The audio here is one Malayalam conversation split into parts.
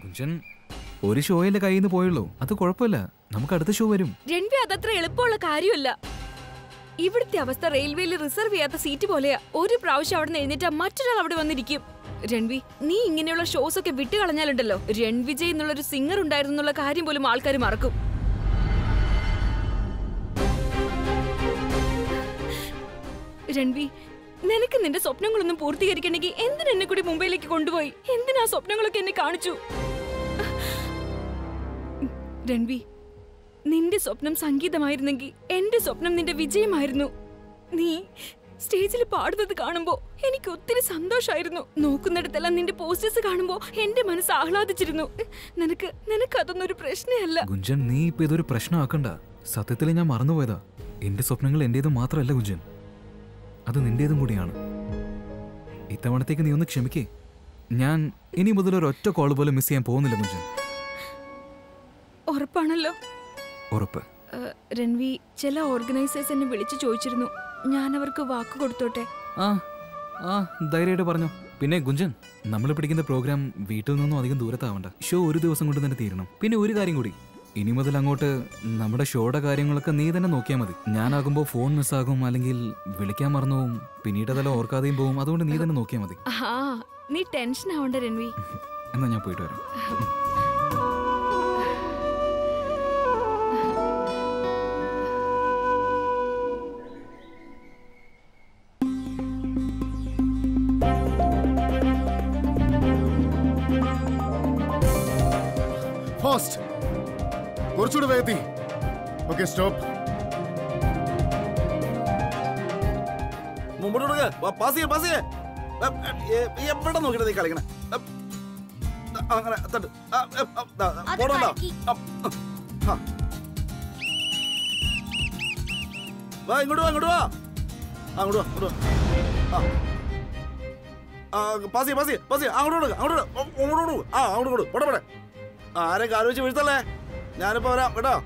ഗുഞ്ചൻ ഒരു ഷോയിലെ കയ്യിൽ നിന്ന് പോയുള്ളൂ അത് കുഴപ്പമില്ല നമുക്ക് അടുത്ത ഷോ വരും രൺവി അതത്ര എളുപ്പമുള്ള കാര്യമല്ല ഇവിടുത്തെ അവസ്ഥ റെയിൽവേയിൽ റിസർവ് ചെയ്യാത്ത സീറ്റ് പോലെയാ ഒരു പ്രാവശ്യം അവിടെ നിന്ന് എഴുന്നേറ്റാ മറ്റൊരാൾ അവിടെ വന്നിരിക്കും രൺവി നീ ഇങ്ങനെയുള്ള ഷോസ് ഒക്കെ വിട്ടു കളഞ്ഞാലുണ്ടല്ലോ രൺവിജയ് എന്നുള്ള ഒരു സിംഗർ ഉണ്ടായിരുന്നു എന്നുള്ള കാര്യം പോലും ആൾക്കാർ മറക്കും രൺവി നിനക്ക് നിന്റെ സ്വപ്നങ്ങളൊന്നും പൂർത്തീകരിക്കണമെങ്കിൽ എന്തിനാ എന്നെ കൂടി മുംബൈയിലേക്ക് കൊണ്ടുപോയി എന്തിനാ ആ സ്വപ്നങ്ങളൊക്കെ എന്നെ കാണിച്ചു രൺവി നിന്റെ സ്വപ്നം സംഗീതമായിരുന്നെങ്കിൽ എന്റെ സ്വപ്നം നിന്റെ വിജയമായിരുന്നു നീ സ്റ്റേജിൽ പാടുന്നത് കാണുമ്പോ എനിക്ക് ഒത്തിരി സന്തോഷമായിരുന്നു നോക്കുന്നിടത്തെല്ലാം നിന്റെ പോസ്റ്റേഴ്സ് കാണുമ്പോ എന്റെ മനസ്സ് ആഹ്ലാദിച്ചിരുന്നു നിനക്ക് നിനക്ക് അതൊന്നും ഒരു പ്രശ്നമല്ല ഗുഞ്ചൻ നീ ഇപ്പൊ ഇതൊരു പ്രശ്നമാക്കണ്ട സത്യത്തിൽ ഞാൻ മറന്നുപോയതാ എന്റെ സ്വപ്നങ്ങൾ എന്റേത് മാത്രമല്ല ഗുഞ്ചൻ അത് നിന്റേതും കൂടിയാണ് ഇത്തവണത്തേക്ക് നീ ഒന്ന് ക്ഷമിക്കേ ഞാൻ ഇനി മുതൽ ഒരു ഒറ്റ കോൾ പോലും മിസ് ചെയ്യാൻ പോകുന്നില്ല ഗുഞ്ചൻ ഉറപ്പാണല്ലോ ഉറപ്പ് ഏഹ്, രൺവി ചില ഓർഗനൈസേഴ്സ് എന്നെ വിളിച്ചു ചോദിച്ചിരുന്നു ഞാൻ അവർക്ക് വാക്ക് കൊടുത്തോട്ടെ ആ ആ ധൈര്യമായിട്ട് പറഞ്ഞു പിന്നെ ഗുഞ്ചൻ നമ്മൾ പിടിക്കുന്ന പ്രോഗ്രാം വീട്ടിൽ നിന്നും അധികം ദൂരത്താവണ്ട ഷോ ഒരു ദിവസം കൊണ്ട് തന്നെ തീരണം പിന്നെ ഒരു കാര്യം കൂടി ഇനി മുതൽ അങ്ങോട്ട് നമ്മുടെ ഷോയുടെ കാര്യങ്ങളൊക്കെ നീ തന്നെ നോക്കിയാൽ മതി ഞാനാകുമ്പോൾ ഫോൺ മിസ്സാകും അല്ലെങ്കിൽ വിളിക്കാൻ മറന്നു പോവും പിന്നീട് അതെല്ലാം ഓർക്കാതെയും പോവും അതുകൊണ്ട് നീ തന്നെ നോക്കിയാൽ മതി ആ നീ ടെൻഷൻ ആവണ്ട രൺവി എന്നാ ഞാൻ പോയിട്ട് വരാം ഫാസ്റ്റ് കുറച്ചുകൂടെ വേഗത്തി ഓക്കെ സ്റ്റോപ്പ് മുമ്പോട്ട് കൊടുക്ക പാസ് ചെയ്യ പാസ് ചെയ്യ എവിടെ നോക്കിട്ട് നീ കളിക്കണേ എ, അങ്ങനെ തട്ട് ആ, എ, ആ, ദാ, ദാ, അത് പോടണ്ട. കലക്കി. ആ, ആ. വാ ഇങ്ങോട്ട് വാ ഇങ്ങോട്ട് വാ ആ, അങ്ങോട്ട് വാ അങ്ങോട്ട് വാ ആ ആ പാസ് ചെയ്യ പാസ് ചെയ്യ പാസ് ചെയ്യ അങ്ങോട്ട് കൊടുക്ക അങ്ങോട്ട് കൊടുക്ക. ഓ, അങ്ങോട്ട് കൊടുക്ക ആ അങ്ങോട്ട് കൊടു പോട്ടെ പോട്ടെ ആരെ കാല് വെച്ച് വീഴ്ത്തല്ലേ ഞാനിപ്പോ വരാം കേട്ടോ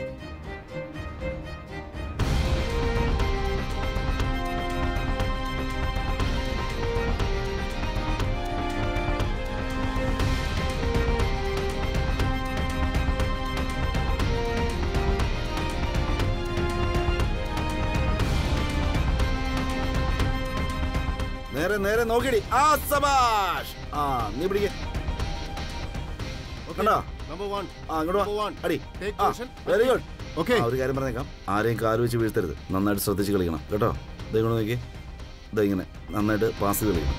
നേരെ നേരെ നോക്കിടി ആ സബാഷ് ആ നീ പിടിക്ക കണ്ടോ നമ്പർ വൺ ആ അങ്ങോട്ട് Number വാ one. അടി Take ആ position. Very good Okay. ഒരു കാര്യം പറഞ്ഞേക്കാം ആരെയും കാല് വെച്ച് വീഴ്ത്തരുത് നന്നായിട്ട് ശ്രദ്ധിച്ച് കളിക്കണം കേട്ടോ ദേ ഇങ്ങോട്ട് നോക്കി ദേ ഇങ്ങനെ നന്നായിട്ട് പാസ് കളിക്കണം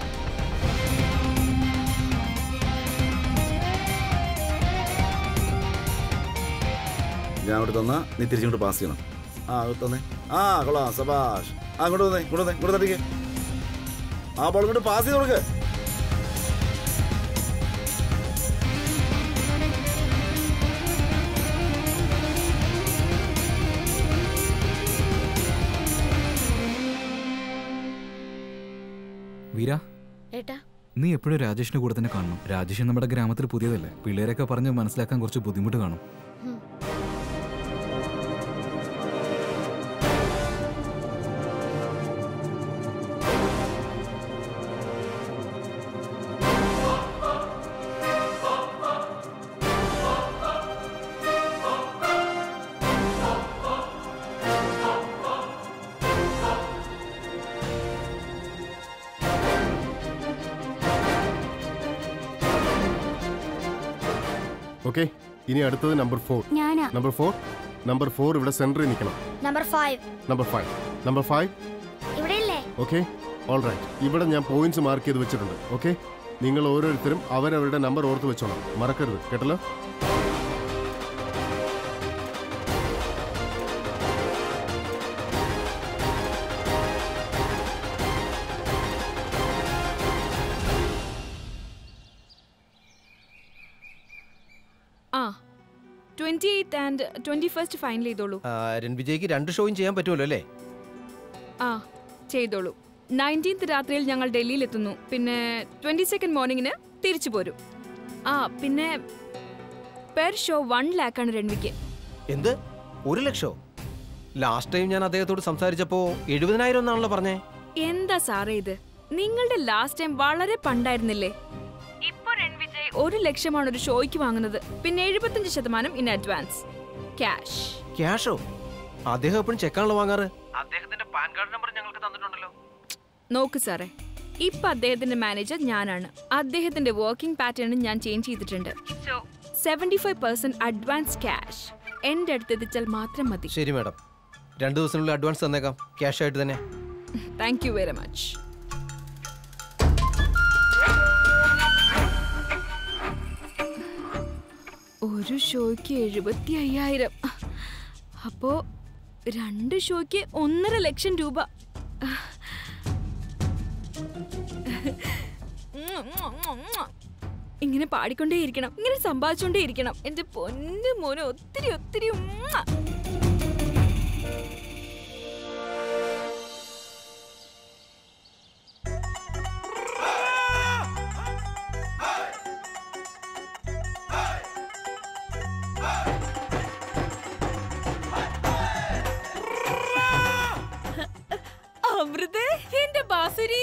ഞാൻ അവിടെ തന്നാ നീ തിരിച്ചിങ്ങോട്ട് പാസ് ചെയ്യണം ആ അങ്ങോട്ട് തന്നെ ആ കൊള്ളാം സബാഷ് ആ അങ്ങോട്ട് വന്നേ ഇങ്ങോട്ട് വന്നേ ഇങ്ങോട്ട് തട്ടിക്ക് ആ ബോൾ ഇങ്ങോട്ട് പാസ് ചെയ്ത് കൊടുക്ക് വീര ഏട്ടാ നീ എപ്പോഴും രാജേഷിന്റെ കൂടെ തന്നെ കാണണം രാജേഷ് നമ്മുടെ ഗ്രാമത്തിൽ പുതിയതല്ലേ പിള്ളേരൊക്കെ പറഞ്ഞ് മനസ്സിലാക്കാൻ കുറച്ച് ബുദ്ധിമുട്ട് കാണും ഓക്കെ ഇനി അടുത്തത് നമ്പർ ഫോർ ഞാനാ നമ്പർ ഫോർ നമ്പർ ഫോർ ഇവിടെ സെന്ററിൽ നിൽക്കണം number five number five number five ഇവിടെ ഇല്ലേ ഓക്കെ ഓൾ റൈറ്റ് ഇവിടെ ഞാൻ പോയിന്റ്സ് മാർക്ക് ചെയ്ത് വെച്ചിട്ടുണ്ട് ഓക്കെ നിങ്ങൾ ഓരോരുത്തരും അവരവരുടെ നമ്പർ ഓർത്ത് വെച്ചോണം മറക്കരുത് കേട്ടല്ലോ ആ twenty eighth and twenty first final ചെയ്തോളൂ ആ, രൺവിജയ്ക്ക് രണ്ട് ഷോയും ചെയ്യാൻ പറ്റുമല്ലോ അല്ലേ ആ ചെയ്തോളൂ നയൻറ്റീൻത്ത് രാത്രിയിൽ ഞങ്ങൾ ഡൽഹിയിൽ എത്തുന്നു പിന്നെ ട്വന്റി സെക്കൻഡ് മോർണിംഗിന് തിരിച്ചു പോരും ആ പിന്നെ പെർ ഷോ വൺ ലാക്കാണ് രൺവിക്ക് എന്ത് ഒരു ലക്ഷോ ലാസ്റ്റ് ടൈം ഞാൻ അദ്ദേഹത്തോട് സംസാരിച്ചപ്പോ എഴുപതിനായിരം എന്നാണല്ലോ പറഞ്ഞേ എന്താ സാറേ ഇത് നിങ്ങളുടെ ലാസ്റ്റ് ടൈം വളരെ പണ്ടായിരുന്നില്ലേ ഇപ്പൊ രൺവിജയ് ഒരു ലക്ഷമാണ് ഒരു ഷോയ്ക്ക് വാങ്ങുന്നത് പിന്നെ എഴുപത്തഞ്ച് ശതമാനം ഇൻ അഡ്വാൻസ് ക്യാഷ് ക്യാഷോ അദ്ദേഹം എപ്പോഴും ചെക്കാണല്ലോ വാങ്ങാറ് അദ്ദേഹത്തിന്റെ പാൻ കാർഡ് നമ്പർ ഞങ്ങൾക്ക് തന്നിട്ടുണ്ടല്ലോ നോക്ക് സാറേ ഇപ്പൊ അദ്ദേഹത്തിന്റെ മാനേജർ ഞാനാണ് അദ്ദേഹത്തിന്റെ വർക്കിംഗ് പാറ്റേൺ ഞാൻ ചേഞ്ച് ചെയ്തിട്ടുണ്ട് so seventy five percent advance cash എന്റെ അടുത്ത് എത്തിച്ചാൽ മാത്രം മതി ശരി മാഡം രണ്ട് ദിവസത്തിനുള്ളിൽ അഡ്വാൻസ് തന്നേക്കാം ക്യാഷ് ആയിട്ട് തന്നെ താങ്ക് യു വെരി മച്ച് ഒരു ഷോയ്ക്ക് എഴുപത്തി അയ്യായിരം അപ്പോ രണ്ട് ഷോയ്ക്ക് ഒന്നര ലക്ഷം രൂപ ഇങ്ങനെ പാടിക്കൊണ്ടേയിരിക്കണം ഇങ്ങനെ സമ്പാദിച്ചുകൊണ്ടേയിരിക്കണം എന്റെ പൊന്നു മോനെ ഒത്തിരി ഒത്തിരി ഉമ്മ. അമൃതേ എന്റെ ബാസുരി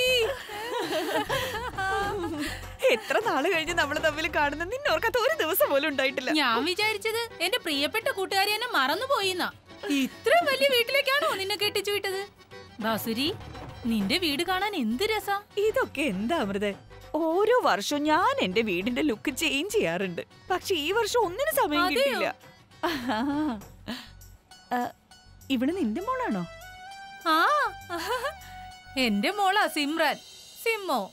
എത്ര നാള് കഴിഞ്ഞ് നമ്മൾ തമ്മിൽ കാണുന്ന നിന്നോർക്കാത്ത ഒരു ദിവസം പോലും ഉണ്ടായിട്ടില്ല ഞാൻ വിചാരിച്ചത് എന്റെ പ്രിയപ്പെട്ട കൂട്ടുകാരി എന്നെ മറന്നുപോയിന്നാ ഇത്ര വലിയ വീട്ടിലേക്കാണോ നിന്നെ കെട്ടിച്ചു വിട്ടത് ബാസുരി നിന്റെ വീട് കാണാൻ എന്ത് രസാ ഇതൊക്കെ എന്താ അമൃതേ ഓരോ വർഷവും ഞാൻ എന്റെ വീടിന്റെ ലുക്ക് ചേഞ്ച് ചെയ്യാറുണ്ട് പക്ഷെ ഈ വർഷം ഒന്നിനും സമയം അതെയോ? കിട്ടില്ല ആ, ഇവള് നിന്റെ മോളാണോ ആ എന്റെ മോളാ സിമ്രാൻ സിമ്മോ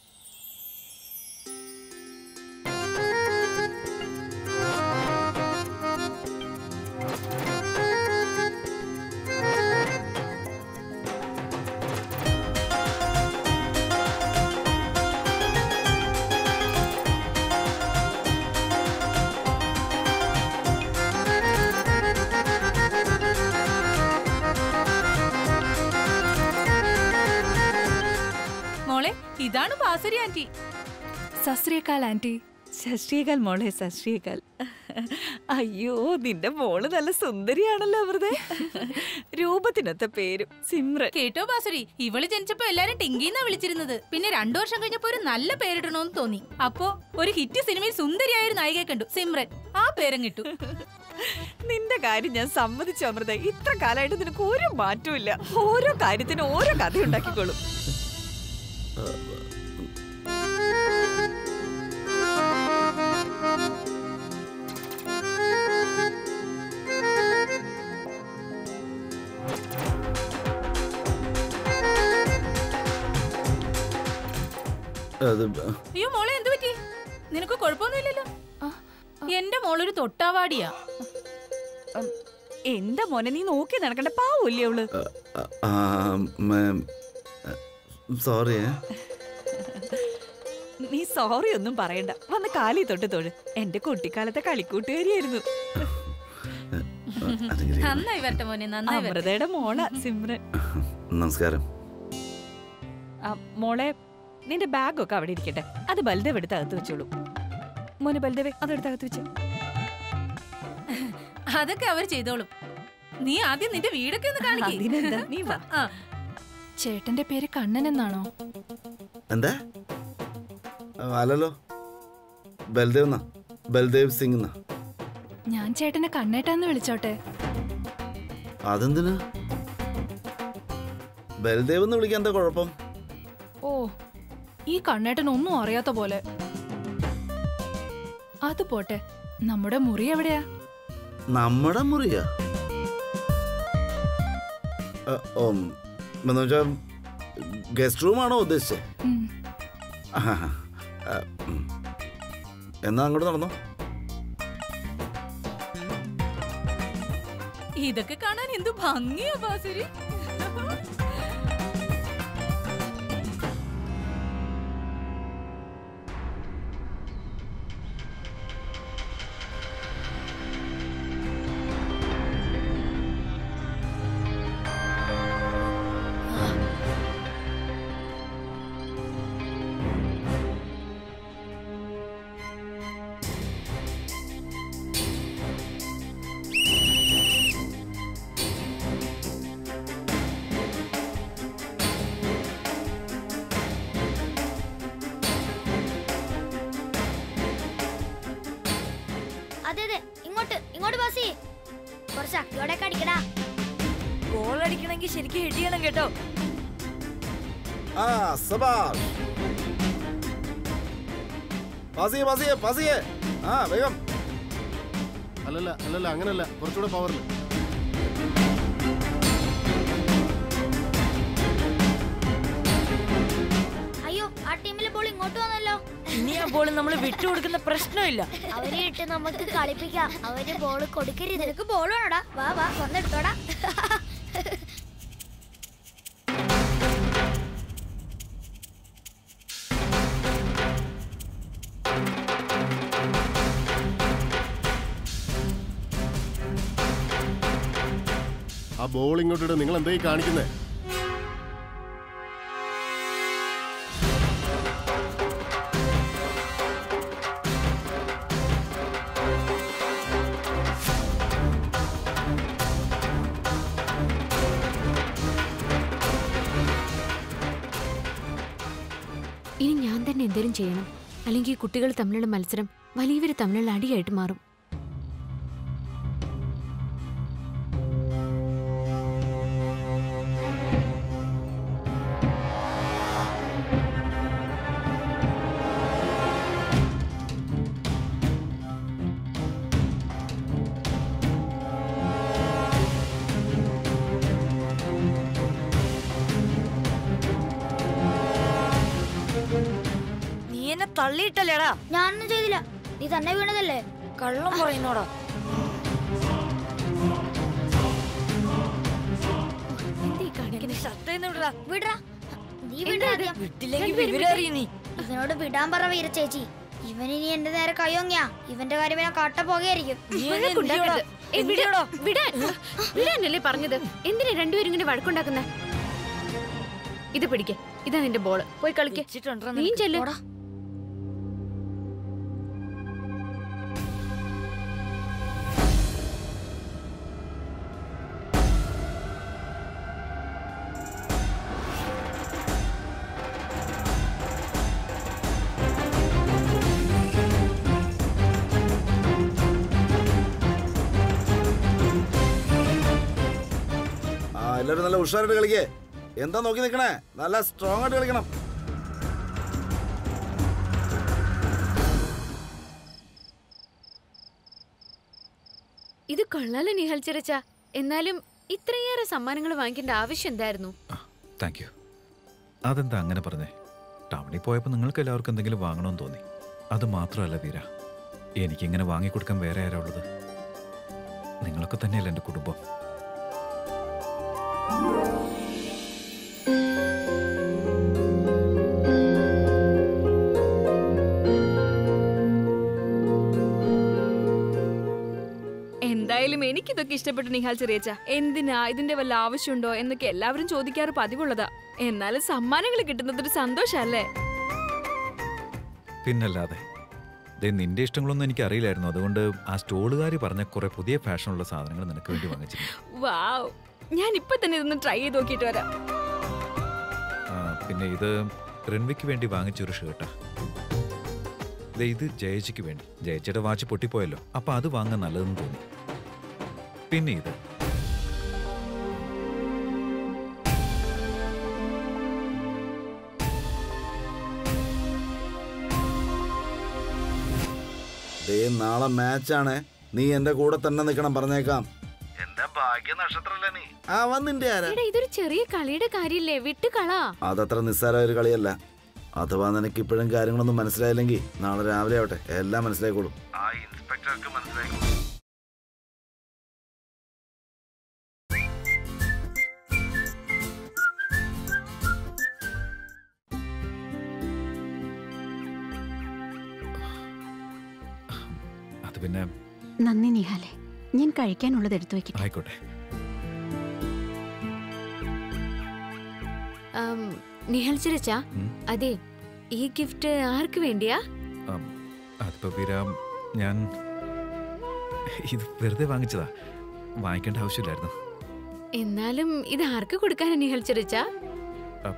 മോളെ ഇതാണ് ബാസുരി ആന്റി സശ്രീകാൽ ആന്റി സശ്രീകാൽ മോളെ സശ്രീകാൽ അയ്യോ നിന്റെ മോള് നല്ല സുന്ദരിയാണല്ലോ അമൃതേ രൂപത്തിനൊത്ത പേരും സിമ്രൻ കേട്ടോ ബാസുരി ഇവള് ജനിച്ചപ്പോ എല്ലാരും ടിങ്കിന്നാ വിളിച്ചിരുന്നത് പിന്നെ രണ്ടു വർഷം കഴിഞ്ഞപ്പോ ഒരു നല്ല പേരിടണോന്ന് തോന്നി അപ്പോ ഒരു ഹിറ്റ് സിനിമയിൽ സുന്ദരിയായ ഒരു നായികയെ കണ്ടു സിമ്രൻ ആ പേരും കിട്ടു നിന്റെ കാര്യം ഞാൻ സമ്മതിച്ചു അമൃത ഇത്ര കാലമായിട്ട് നിനക്ക് ഒരു മാറ്റവും ഇല്ല ഓരോ കാര്യത്തിനും ഓരോ കഥ ഉണ്ടാക്കിക്കോളും അത് അയ്യോ മോളെ എന്ത് പറ്റി നിനക്ക് കുഴപ്പമൊന്നുമില്ലല്ലോ എന്റെ മോളൊരു തൊട്ടാവാടിയാ ഉം, എന്താ മോനെ നീ നോക്കി നടക്കണ്ട പാവല്ലേ അവള് സോറി നീ സോറി ഒന്നും പറയണ്ട വന്ന് കാലി തൊട്ട് തൊഴു എന്റെ കുട്ടിക്കാലത്തെ കളിക്കൂട്ടുകാരിയായിരുന്നു നന്നായി വരട്ടെ മോനെ നന്നായി വരട്ടെ അമൃതയുടെ മോള സിമ്രൻ നമസ്കാരം ആ, മോളെ നിന്റെ ബാഗൊക്കെ അവിടെ ഇരിക്കട്ടെ അത് ബൽദേവ് എടുത്ത് അകത്ത് വെച്ചോളൂ മോനെ ബൽദേവേ അതെടുത്ത് അകത്ത് വെച്ചേ അതൊക്കെ അവർ ചെയ്തോളും നീ ആദ്യം നിന്റെ വീടൊക്കെ ഒന്ന് അതിനെന്താ കാണിക്കേ നീ വാ ആ ചേട്ടന്റെ പേര് കണ്ണൻ എന്നാണോ എന്താ അല്ലല്ലോ ബൽദേവ് എന്നാ ബൽദേവ് സിംഗ് എന്നാ ഞാൻ ചേട്ടനെ കണ്ണേട്ടാന്ന് വിളിച്ചോട്ടെ അതെന്തിനാ ബൽദേവ് എന്ന് വിളിക്കാൻ എന്താ കുഴപ്പം ഓ ഈ കണ്ണേട്ടൻ ഒന്നും അറിയാത്ത പോലെ അത് പോട്ടെ നമ്മുടെ മുറി എവിടെയാ നമ്മുടെ മുറിയാ അ, ഉം, എന്ന് വെച്ചാ ഗസ്റ്റ് റൂമാണോ ഉദ്ദേശിച്ചത് ഉം. ആഹാ. ആ, ഉം. എന്നാ അങ്ങോട്ട് നടന്നോ ഇതൊക്കെ കാണാൻ എന്ത് ഭംഗിയാ ബാസുരി കുറച്ച് ശക്തിയോടെ അടിക്കടാ ഗോൾ അടിക്കണമെങ്കിൽ ശരിക്കും ഹെഡ് ചെയ്യണം കേട്ടോ ആ സബാഷ് പാസിയെ പാസിയെ പാസിയെ ആ വേഗം അല്ലല്ല അല്ലല്ല അങ്ങനല്ല കുറച്ചുകൂടെ പവറിൽ അയ്യോ ആ ടീമിലെ ബോൾ ഇങ്ങോട്ട് വന്നല്ലോ ഇനി ആ ബോൾ നമ്മൾ വിട്ടുകൊടുക്കുന്ന പ്രശ്നമില്ല അവരെ ഇട്ട് നമുക്ക് കളിപ്പിക്കാം അവര് ബോൾ കൊടുക്കരുത് നിനക്ക് ബോൾ വേണോടാ വാ വാ വന്നെടുത്തോടാ ആ ബോൾ ഇങ്ങോട്ടിട്ട് നിങ്ങൾ എന്തായി കാണിക്കുന്നേ ഇനി ഞാൻ തന്നെ എന്തേലും ചെയ്യണം അല്ലെങ്കിൽ ഈ കുട്ടികൾ തമ്മിലുള്ള മത്സരം വലിയവർ തമ്മിലുള്ള അടിയായിട്ട് മാറും നീ എന്നെ തള്ളിയിട്ടല്ലേടാ ഞാനൊന്നും ചെയ്തില്ല നീ തന്നെ വീണതല്ലേ കള്ളം പറയുന്നോടാ ഷർട്ടേന്ന് വിടടാ വിടറാ നീ എന്താ വിടറാ ഇത്? ആദ്യം. വിട്ടില്ലെങ്കിൽ രണ്ടുപേരും വിവരം അറിയും നീ ഇവനോട് വിടാൻ പറ വീര ചേച്ചി ഇവൻ ഇനി എന്റെ നേരെ കയ്യോങ്ങിയാ ഇവന്റെ കാര്യം ഞാൻ കട്ട പോകയായിരിക്കും നീ എന്നെ എന്തിയോടാ? എന്തിയോടാ? വിടാൻ വിടാനല്ലേ പറഞ്ഞത് എന്തിനാ രണ്ടുപേരും ഇങ്ങനെ വഴക്കുണ്ടാക്കുന്ന ഇത് പിടിക്ക് ഇതാ നിന്റെ ബോള് പോയി കളിക്ക് വെച്ചിട്ടുണ്ടെടാ നീ നിനക്ക്. ചെല്ല് പോടാ. ആ എല്ലാവരും നല്ല ഉഷാറായിട്ട് കളിക്കേ എന്താ നോക്കി നിൽക്കണേ നല്ല സ്ട്രോങ് ആയിട്ട് കളിക്കണം ഇത് കൊള്ളാലോ നിഹൽ ചിറച്ച എന്നാലും ഇത്രയേറെ സമ്മാനങ്ങൾ വാങ്ങിക്കേണ്ട ആവശ്യം എന്തായിരുന്നു താങ്ക് യു അതെന്താ അങ്ങനെ പറഞ്ഞേ ടൗണിൽ പോയപ്പോൾ നിങ്ങൾക്ക് എല്ലാവർക്കും എന്തെങ്കിലും വാങ്ങണമെന്ന് തോന്നി അത് മാത്രമല്ല വീര എനിക്കിങ്ങനെ വാങ്ങിക്കൊടുക്കാൻ വേറെ ആരാ ഉള്ളത് നിങ്ങളൊക്കെ തന്നെയല്ല എൻ്റെ കുടുംബം എന്തായാലും എനിക്കിതൊക്കെ ഇഷ്ടപ്പെട്ടു നിഹാൽ ചെറിയച്ച എന്തിനാ ഇതിന്റെ വല്ല ആവശ്യമുണ്ടോ എന്നൊക്കെ എല്ലാവരും ചോദിക്കാറ് പതിവുള്ളതാ എന്നാലും സമ്മാനങ്ങൾ കിട്ടുന്നത് ഒരു സന്തോഷല്ലേ പിന്നല്ലാതെ ദേ നിന്റെ ഇഷ്ടങ്ങളൊന്നും എനിക്ക് അറിയില്ലായിരുന്നു അതുകൊണ്ട് ആ സ്റ്റോളുകാർ പറഞ്ഞ കുറെ പുതിയ ഫാഷനുള്ള സാധനങ്ങൾ നിനക്ക് വേണ്ടി വാങ്ങിച്ചിട്ടുണ്ട് വാവ് ഞാൻ ഇപ്പൊ തന്നെ ഇതൊന്ന് ട്രൈ ചെയ്ത് നോക്കിയിട്ട് വരാം ആ, പിന്നെ ഇത് രൺവിക്ക് വേണ്ടി വാങ്ങിച്ച ഒരു ഷർട്ടാ ദേ ഇത് ജയച്ചിക്ക് വേണ്ടി ജയച്ചിയുടെ വാച്ച് പൊട്ടിപ്പോയല്ലോ അപ്പൊ അത് വാങ്ങാൻ നല്ലതെന്ന് തോന്നി പിന്നെ ഇത് ദേ നാളെ മാച്ചാണ് നീ എന്റെ കൂടെ തന്നെ നിൽക്കണം പറഞ്ഞേക്കാം എന്റെ ഭാഗ്യ നക്ഷത്രല്ലേ നീ ആ വന്നിന്റെ ആരാ എടാ ഇതൊരു ചെറിയ കളിയുടെ കാര്യല്ലേ വിട്ട് കളാ അതത്ര നിസ്സാര ഒരു കളിയല്ല അഥവാ നിനക്ക് ഇപ്പോഴും കാര്യങ്ങളൊന്നും മനസ്സിലായില്ലെങ്കിൽ നാളെ രാവിലെ ആവട്ടെ എല്ലാം മനസ്സിലായിക്കോളും ആ ഇൻസ്പെക്ടർക്ക് മനസ്സിലായിക്കോളും അത് പിന്നെ നന്ദി നിഹാലെ ഞാൻ കഴിക്കാനുള്ളത് എടുത്തു വെക്കട്ടെ ആയിക്കോട്ടെ നിഹൽ ചിരച്ച ഉം. അതെ ഈ ഗിഫ്റ്റ് ആർക്ക് വേണ്ടിയാ ആം, അതിപ്പോ വീര ഞാൻ ഇത് വെറുതെ വാങ്ങിച്ചതാ വാങ്ങിക്കേണ്ട ആവശ്യമില്ലായിരുന്നു എന്നാലും ഇത് ആർക്ക് കൊടുക്കാനാ നിഹൽ ചിരച്ച ആ,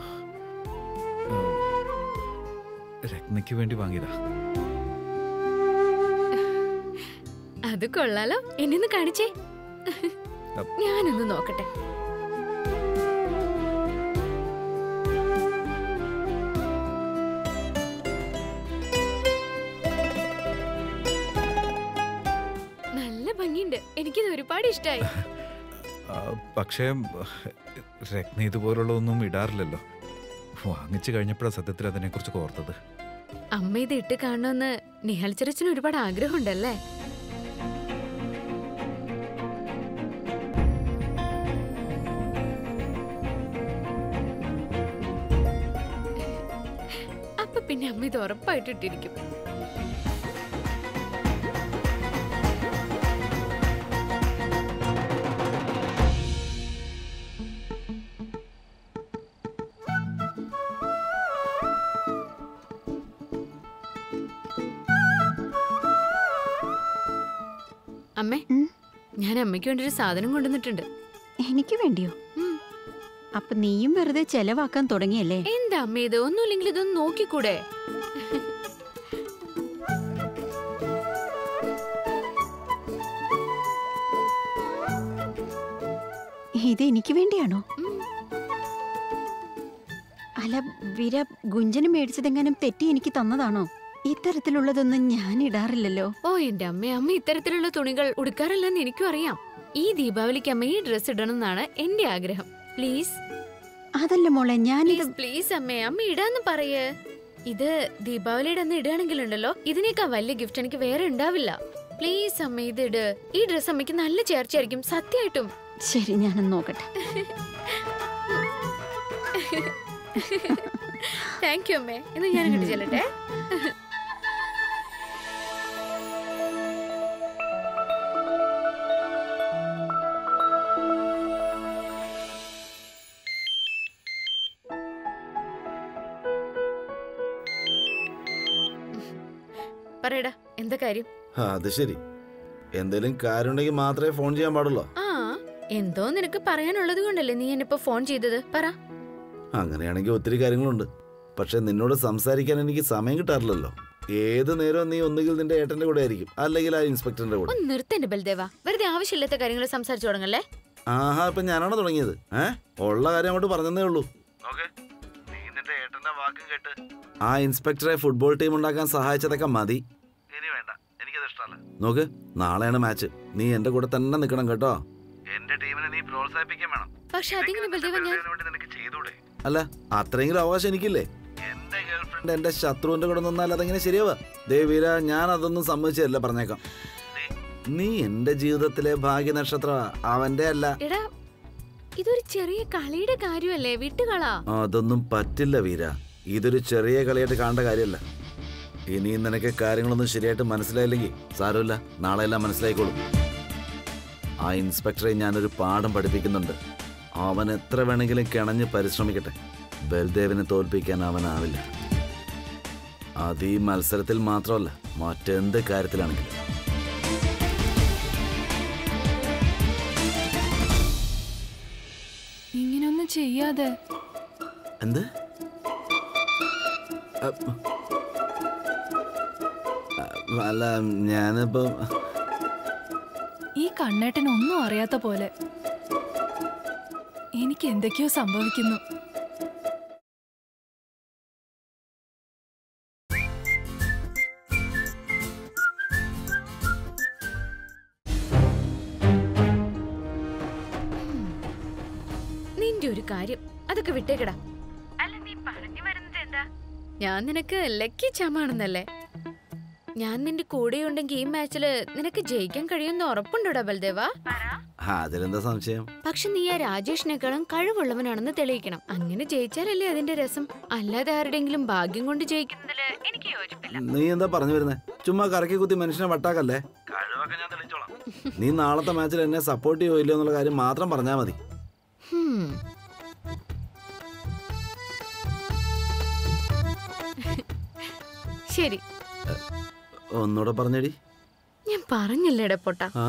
രത്നയ്ക്ക് വേണ്ടി വാങ്ങിയതാ അത് കൊള്ളാലോ എന്നെ ഒന്ന് കാണിച്ചേ ഞാനൊന്ന് നോക്കട്ടെ നല്ല ഭംഗിയുണ്ട് എനിക്കിത് ഒരുപാട് ഇഷ്ടമായി ആ, പക്ഷേ രത്ന ഇതുപോലുള്ളതൊന്നും ഇടാറില്ലല്ലോ വാങ്ങിച്ചു കഴിഞ്ഞപ്പോഴാണ് സത്യത്തിൽ അതിനെക്കുറിച്ച് ഓർത്തത് അമ്മ ഇത് ഇട്ട് കാണണമെന്ന് നിഹാൽ ചെറിച്ചിന് ഒരുപാട് ആഗ്രഹമുണ്ടല്ലേ അപ്പൊ പിന്നെ അമ്മ ഇത് ഉറപ്പായിട്ട് ഇട്ടിരിക്കും അമ്മേ ഞാൻ അമ്മയ്ക്ക് വേണ്ടി ഒരു സാധനം കൊണ്ടുവന്നിട്ടുണ്ട് എനിക്ക് വേണ്ടിയോ അപ്പൊ നീയും വെറുതെ ചെലവാക്കാൻ തുടങ്ങിയല്ലേ എന്താ അമ്മ ഇത് ഒന്നുമില്ലെങ്കിൽ ഇതൊന്ന് നോക്കിക്കൂടെ ഇത് എനിക്ക് വേണ്ടിയാണോ അല്ല വിര ഗുഞ്ചന് മേടിച്ചതെങ്ങാനും തെറ്റി എനിക്ക് തന്നതാണോ ഇത്തരത്തിലുള്ളതൊന്നും ഞാൻ ഇടാറില്ലല്ലോ ഓ എന്റെ അമ്മ അമ്മ ഇത്തരത്തിലുള്ള തുണികൾ ഉടുക്കാറില്ലെന്ന് എനിക്കും അറിയാം ഈ ദീപാവലിക്ക് അമ്മ ഈ ഡ്രസ് ഇടണം എന്നാണ് എന്റെ ആഗ്രഹം പ്ലീസ് അതല്ല മോളെ ഞാനിത് പ്ലീസ് അമ്മേ അമ്മ ഇടാന്ന് പറയേ ഇത് ദീപാവലിയുടെ അന്ന് ഇടുകയാണെങ്കിലുണ്ടല്ലോ ഇതിനേക്കാൾ വലിയ ഗിഫ്റ്റ് എനിക്ക് വേറെ ഉണ്ടാവില്ല പ്ലീസ് അമ്മ ഇത് ഇട് ഈ ഡ്രസ് അമ്മയ്ക്ക് നല്ല ചേർച്ചയായിരിക്കും സത്യമായിട്ടും ശരി ഞാനൊന്ന് നോക്കട്ടെ താങ്ക് യു അമ്മേ എന്ന് ഞാൻ അങ്ങോട്ട് ചെല്ലട്ടെ പറയടാ എന്താ കാര്യം ആ, അത് ശരി എന്തേലും കാര്യമുണ്ടെങ്കിൽ മാത്രമേ ഫോൺ ചെയ്യാൻ പാടുള്ളൂ ആ എന്തോ നിനക്ക് പറയാനുള്ളത് കൊണ്ടല്ലേ നീ എന്നിപ്പോ ഫോൺ ചെയ്തത് പറ അങ്ങനെയാണെങ്കിൽ ഒത്തിരി കാര്യങ്ങളുണ്ട് പക്ഷെ നിന്നോട് സംസാരിക്കാൻ എനിക്ക് സമയം കിട്ടാറില്ലല്ലോ ഏത് നേരവും നീ ഒന്നുകിൽ നിന്റെ ഏട്ടന്റെ കൂടെ ആയിരിക്കും അല്ലെങ്കിൽ ആ ഇൻസ്പെക്ടറിന്റെ കൂടെ ഒന്ന് നിർത്തന്റെ ബൽദേവ വെറുതെ ആവശ്യമില്ലാത്ത കാര്യങ്ങൾ സംസാരിച്ചു തുടങ്ങല്ലേ ആഹാ ഇപ്പൊ ഞാനാണോ തുടങ്ങിയത് ഏ ഉള്ള കാര്യം അങ്ങോട്ട് പറഞ്ഞതേ ഉള്ളൂ ആ ഇൻസ്പെക്ടറെ ഫുട്ബോൾ ടീം ഉണ്ടാക്കാൻ സഹായിച്ചതൊക്കെ മതി നോക്ക് നാളെയാണ് മാച്ച് നീ എന്റെ കൂടെ തന്നെ നിൽക്കണം കേട്ടോ എന്റെ ടീമിനെ നീ പ്രോത്സാഹിപ്പിക്കാൻ വേണം പക്ഷെ അതിങ്ങനെ ബൽദേവ ഞാൻ അല്ല അത്രയെങ്കിലും അവകാശം എനിക്കില്ലേ എന്റെ ഗേൾഫ്രണ്ട് എന്റെ ശത്രുവിന്റെ കൂടെ നിന്നാൽ അതെങ്ങനെ ശരിയാവുക ദേവീര ഞാൻ അതൊന്നും സമ്മതിച്ചല്ല പറഞ്ഞേക്കാം നീ എന്റെ ജീവിതത്തിലെ ഭാഗ്യ നക്ഷത്ര അവന്റെ അല്ല എടാ ഇതൊരു ചെറിയ കളിയുടെ കാര്യമല്ലേ വിട്ടുകളാ അതൊന്നും പറ്റില്ല വീര ഇതൊരു ചെറിയ കളിയായിട്ട് കാണേണ്ട കാര്യമല്ല ഇനിയും നിനക്ക് കാര്യങ്ങളൊന്നും ശരിയായിട്ട് മനസ്സിലായില്ലെങ്കിൽ സാരമില്ല നാളെ എല്ലാം മനസ്സിലായിക്കോളും ആ ഇൻസ്പെക്ടറെ ഞാനൊരു പാഠം പഠിപ്പിക്കുന്നുണ്ട് അവൻ എത്ര വേണമെങ്കിലും കിണഞ്ഞ് പരിശ്രമിക്കട്ടെ ബൽദേവിനെ തോൽപ്പിക്കാൻ അവനാവില്ല അത് ഈ മത്സരത്തിൽ മാത്രമല്ല മറ്റെന്ത് കാര്യത്തിലാണെങ്കിലും ഇങ്ങനൊന്നും ചെയ്യാതെ എന്ത് അ- അ- അല്ല ഞാനിപ്പോ ഈ കണ്ണേട്ടൻ ഒന്നും അറിയാത്ത പോലെ എനിക്ക് എന്തൊക്കെയോ സംഭവിക്കുന്നു നിന്റെ ഒരു കാര്യം അതൊക്കെ വിട്ടേക്കടാ അല്ല നീ പറഞ്ഞു വരുന്നത് എന്താ ഞാൻ നിനക്ക് ലക്കി ചാമാണെന്നല്ലേ ഞാൻ നിന്റെ കൂടെ ഉണ്ടെങ്കിൽ ഈ മാച്ചില് നിനക്ക് ജയിക്കാൻ കഴിയുമെന്ന് ഉറപ്പുണ്ടോടാ ബൽദേവ ആ, അതിലെന്താ സംശയം പക്ഷെ നീ ആ രാജേഷിനേക്കാളും കഴിവുള്ളവനാണെന്ന് തെളിയിക്കണം അങ്ങനെ ജയിച്ചാലല്ലേ അതിന്റെ രസം അല്ലാതെ ആരുടെങ്കിലും ഭാഗ്യം കൊണ്ട് ജയിക്കുന്നതില് എനിക്ക് യോജിപ്പില്ല നീ എന്താ പറഞ്ഞു വരുന്നേ ചുമ്മാ കറക്കി കുത്തി മനുഷ്യനെ വട്ടാക്കല്ലേ നീ നാളത്തെ മാച്ചിൽ എന്നെ സപ്പോർട്ട് ചെയ്യോ ഇല്ലയോ എന്നുള്ള കാര്യം മാത്രം പറഞ്ഞാൽ മതി ഹും. ശരി ഒന്നുകൂടെ പറഞ്ഞടി ഞാൻ പറഞ്ഞില്ലേടെ പൊട്ട ആ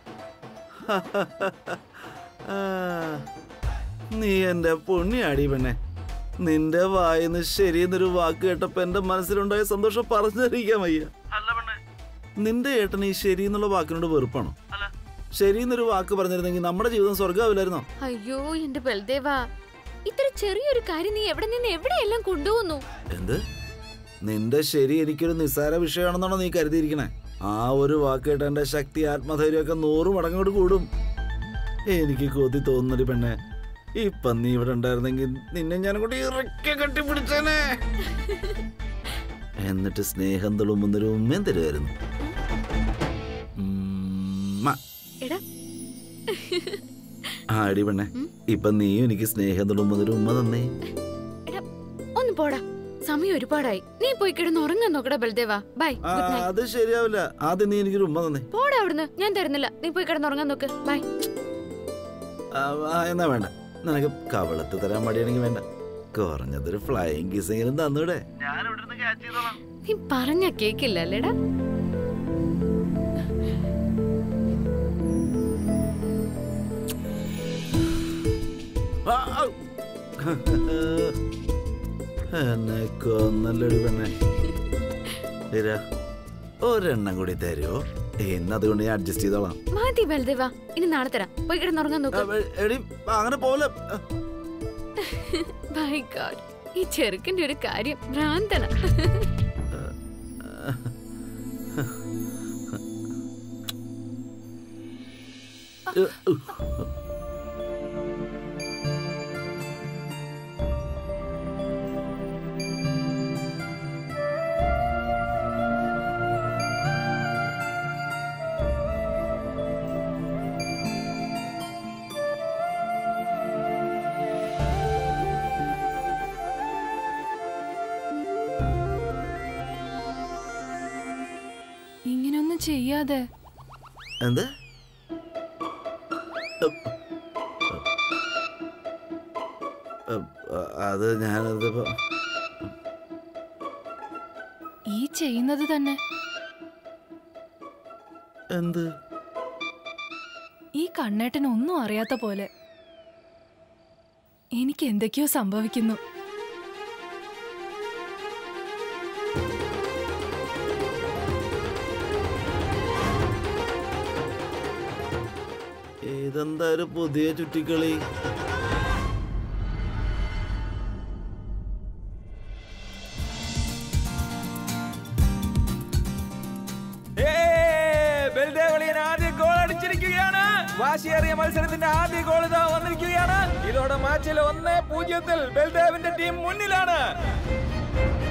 ആ, നീ എന്റെ പൊണ്ണിയാടി പെണ്ണെ നിന്റെ വായിന്ന് ശരിയെന്നൊരു വാക്ക് കേട്ടപ്പോ എന്റെ മനസ്സിലുണ്ടായ സന്തോഷം പറഞ്ഞറിയിക്കാൻ വയ്യ നിന്റെ ഏട്ടന് ഈ ശരി എന്നുള്ള വാക്കിനോട് വെറുപ്പാണോ ശരിയെന്നൊരു വാക്ക് പറഞ്ഞിരുന്നെങ്കിൽ നമ്മുടെ ജീവിതം സ്വർഗ്ഗമാവില്ലായിരുന്നോ അയ്യോ എന്റെ ബൽദേവ ഇത്ര ചെറിയൊരു കാര്യം നീ എവിടെ നിന്ന് എവിടെയെല്ലാം കൊണ്ടുപോകുന്നു എന്ത് നിന്റെ ശരി എനിക്കൊരു നിസ്സാര വിഷയമാണെന്നാണോ നീ കരുതിയിരിക്കണേ ആ ഒരു വാക്ക് കേട്ട എന്റെ ശക്തി ആത്മധൈര്യമൊക്കെ നൂറ് മടങ്ങോട്ട് കൂടും എനിക്ക് കൊതി തോന്നുന്നൊരു പെണ്ണെ ഇപ്പൊ നീ ഇവിടെ ഉണ്ടായിരുന്നെങ്കിൽ നിന്നെ ഞാൻ കൂടി ഇറക്കി കെട്ടിപ്പിടിച്ചേനെ എന്നിട്ട് സ്നേഹം തുളുമ്പുന്നൊരു ഉമ്മയും തരുമായിരുന്നു ഉമ്മ. എടാ ആ അടി പെണ്ണെ ഇപ്പൊ നീയും എനിക്ക് സ്നേഹം തുളുമ്പുന്നൊരു ഉമ്മ തന്നേ എടാ ഒന്ന് പോടാ സമയം ഒരുപാടായി നീ പോയി കിടന്ന് ഉറങ്ങാൻ നോക്കടാ ബൽദേവ ബൈ ആ, ഗുഡ് നൈറ്റ് അത് ശരിയാവില്ല ആദ്യം നീ എനിക്കൊരു ഉമ്മ തന്നേ പോടാ അവിടുന്ന് ഞാൻ തരുന്നില്ല നീ പോയി കിടന്ന് ഉറങ്ങാൻ നോക്ക് ബൈ ആ, ആ, എന്നാ വേണ്ട നിനക്ക് കവളത്ത് തരാൻ മടിയാണെങ്കിൽ വേണ്ട കുറഞ്ഞതൊരു ഫ്ലൈയിങ് കിസെങ്കിലും തന്നൂടെ നീ പറഞ്ഞ കേക്കില്ല അല്ലേടാ ആ, ആ. എന്നെ കൊന്നല്ലടി പെണ്ണെ ഇര ഒരെണ്ണം കൂടി തരുമോ ഇന്ന് അതുകൊണ്ട് ഞാൻ അഡ്ജസ്റ്റ് ചെയ്തോളാം മതി ബൽദേവ ഇനി നാളെ തരാം പോയി കിടന്ന് ഉറങ്ങാൻ നോക്ക് ആ, എടി അങ്ങനെ പോലെ ബൈ ഗോഡ് ഈ ചെറുക്കന്റെ ഒരു കാര്യം ഭ്രാന്തന ഇങ്ങനൊന്നും ചെയ്യാതെ എന്ത് അത് ഞാനതിപ്പോ ഈ ചെയ്യുന്നത് തന്നെ എന്ത് ഈ കണ്ണേട്ടന് ഒന്നും അറിയാത്ത പോലെ എനിക്ക് എന്തൊക്കെയോ സംഭവിക്കുന്നു ഇതെന്താ ഒരു പുതിയ ചുറ്റിക്കളി ബെൽദേവളിയൻ ആദ്യ ഗോൾ അടിച്ചിരിക്കുകയാണ് വാശിയേറിയ മത്സരത്തിന്റെ ആദ്യ ഗോൾ ഇതാ വന്നിരിക്കുകയാണ് ഇതോടെ മാച്ചിൽ ഒന്ന് പൂജ്യത്തിൽ ബെൽദേവിന്റെ ടീം മുന്നിലാണ്